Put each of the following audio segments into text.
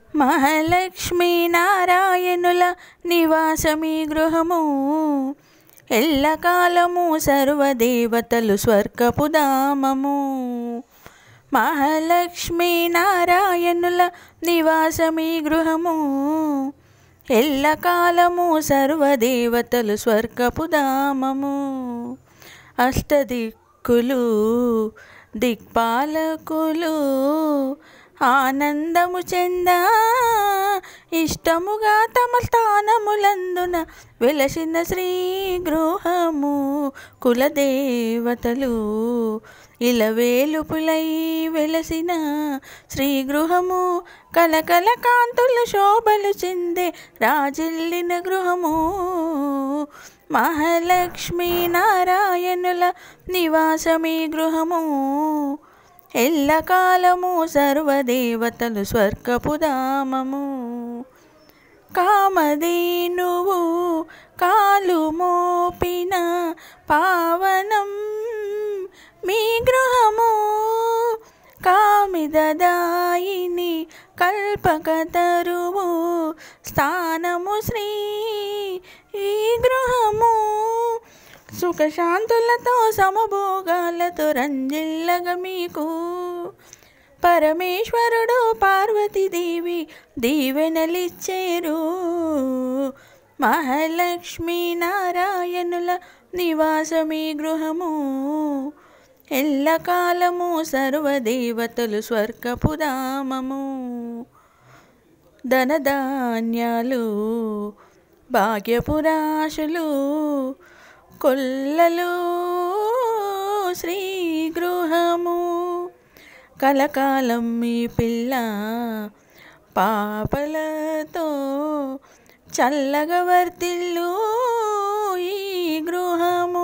మహాలక్ష్మీ నారాయణుల నివాసమీ గృహము ఎల్లకాలము సర్వదేవతలు స్వర్గపు ధామము మహాలక్ష్మీ నారాయణుల నివాసమీ గృహము ఎల్లకాలము సర్వదేవతలు స్వర్గపు ధామము అష్టదిక్కులు దిక్పాలకులు ఆనందము చెంద ఇష్టముగా తమ స్థానములందున వెలసిన శ్రీ గృహము కులదేవతలు ఇలవేలుపులై వెలసిన శ్రీ గృహము కలకల కాంతుల శోభలు చెందే రాజిల్లిన గృహము మహాలక్ష్మీ నారాయణుల నివాసమీ గృహము ఎల్లకాలము సర్వదేవతలు స్వర్గపు ధామము కామధేనువు కాలు మోపిన పావనం మీ గృహము కామిదదాయిని కల్పకతరువు స్థానము శ్రీ ఈ గృహము సుఖశాంతులతో సమభోగాలతో రంజిల్లగా మీకు పరమేశ్వరుడు పార్వతీదేవి దీవెనలిచ్చేరు మహాలక్ష్మీ నారాయణుల నివాసమీ గృహము ఎల్లకాలము సర్వదేవతలు స్వర్గపు ధామము ధనధాన్యాలు భాగ్యపురాశులు కొల్లలు శ్రీ గృహము కలకాలం మీ పిల్ల పాపలతో చల్లగా వర్తిల్లు ఈ గృహము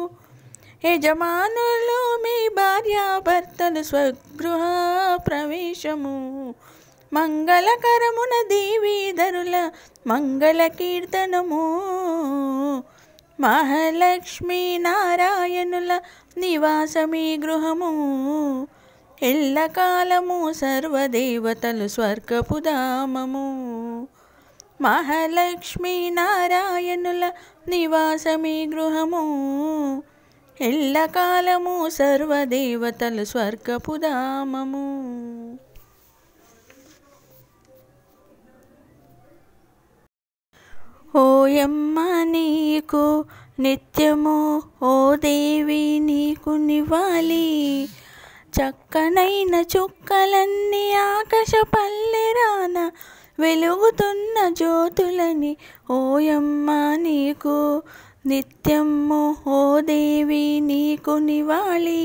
యజమానులు మీ భార్యాభర్తలు స్వగృహ ప్రవేశము మంగళకరమున దేవీధరుల మంగళ కీర్తనము మహాలక్ష్మీ నారాయణుల నివాసమీ గృహము ఎల్లకాలము సర్వదేవతలు స్వర్గపు ధామము మహాలక్ష్మీ నారాయణుల నివాసమీ గృహము ఎల్లకాలము సర్వదేవతలు స్వర్గపు ధామము ఓయమ్మ నీకు నిత్యము ఓ దేవి నీకు నివాలి చక్కనైన చుక్కలన్నీ ఆకాశ పల్లెరాన వెలుగుతున్న జ్యోతులని ఓయమ్మ నీకు నిత్యము ఓ దేవి నీకు నివాలి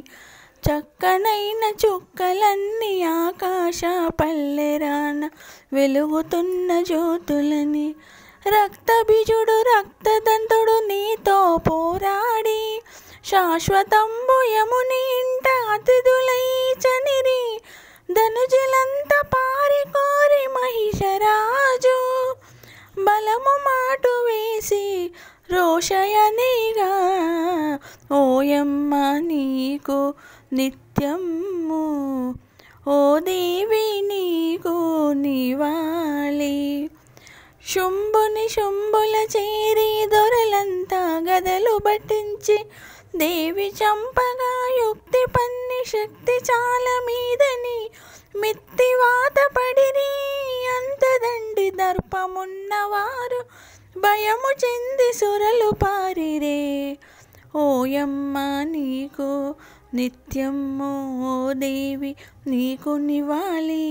చక్కనైన చుక్కలన్నీ ఆకాశ పల్లెరాన వెలుగుతున్న జ్యోతులని రక్తబీజుడు రక్తదంతుడు నీతో పోరాడి శాశ్వతంబు యముని ఇంట అతిథులై చనిరి ధనుజులంత పారి కోరి మహిషరాజు బలము మాటు వేసి రోషయనిగా ఓయమ్మ నీకు నిత్యము ఓ దేవి నీకు నివాలి శుంభుని శుంభుల చేరి దొరలంతా గదలు పట్టించి దేవి చంపగా యుక్తి పన్ని శక్తి చాలా మీదని మిత్తివాత పడిరి అంతదండి దర్పమున్నవారు భయము చెంది సురలు పారిరే ఓయమ్మ నీకు నిత్యము ఓ దేవి నీకు నివాలి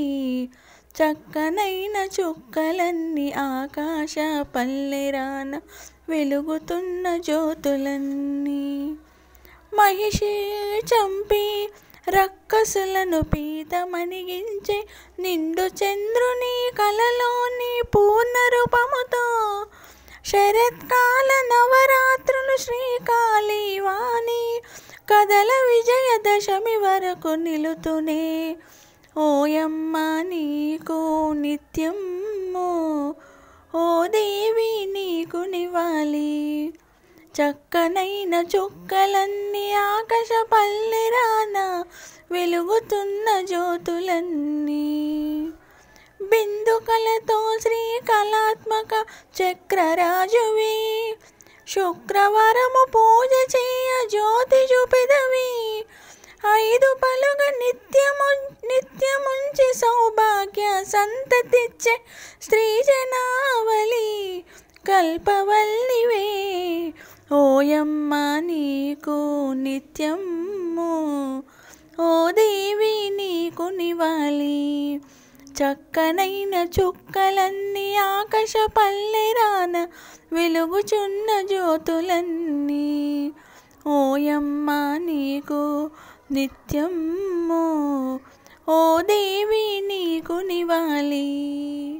చక్కనైన చుక్కలన్నీ ఆకాశ పల్లెరాన వెలుగుతున్న జ్యోతులన్నీ మహిషి చంపి రక్కసులను పీతమణిగించే నిండు చంద్రుని కలలోని పూర్ణ రూపముతో శరత్కాల నవరాత్రులు శ్రీకాళీ వాణి కదల విజయదశమి వరకు నిలుతునే ఓయమ్మ నీకు నిత్యము ఓ దేవి నీకు నివాలి చక్కనైన చుక్కలన్నీ ఆకాశ పల్లెరాన వెలుగుతున్న జ్యోతులన్నీ బిందు చుక్కలతో శ్రీ కళాత్మక చక్రరాజువి శుక్రవారము పూజ చేయ జ్యోతి చూపెదవి ఐదు పలుగ నిత్యము నిత్యముంచి సౌభాగ్య సంతతిచ్చే స్త్రీ జనావళి కల్పవల్లివే ఓయమ్మ నీకు నిత్యము ఓ దేవి నీకు నివాలి చక్కనైన చుక్కలన్నీ ఆకాశ పల్లెరాన వెలుగుచున్న జ్యోతులన్నీ ఓయమ్మ నీకు నిత్యము ఓ దేవి నీకు నివాలి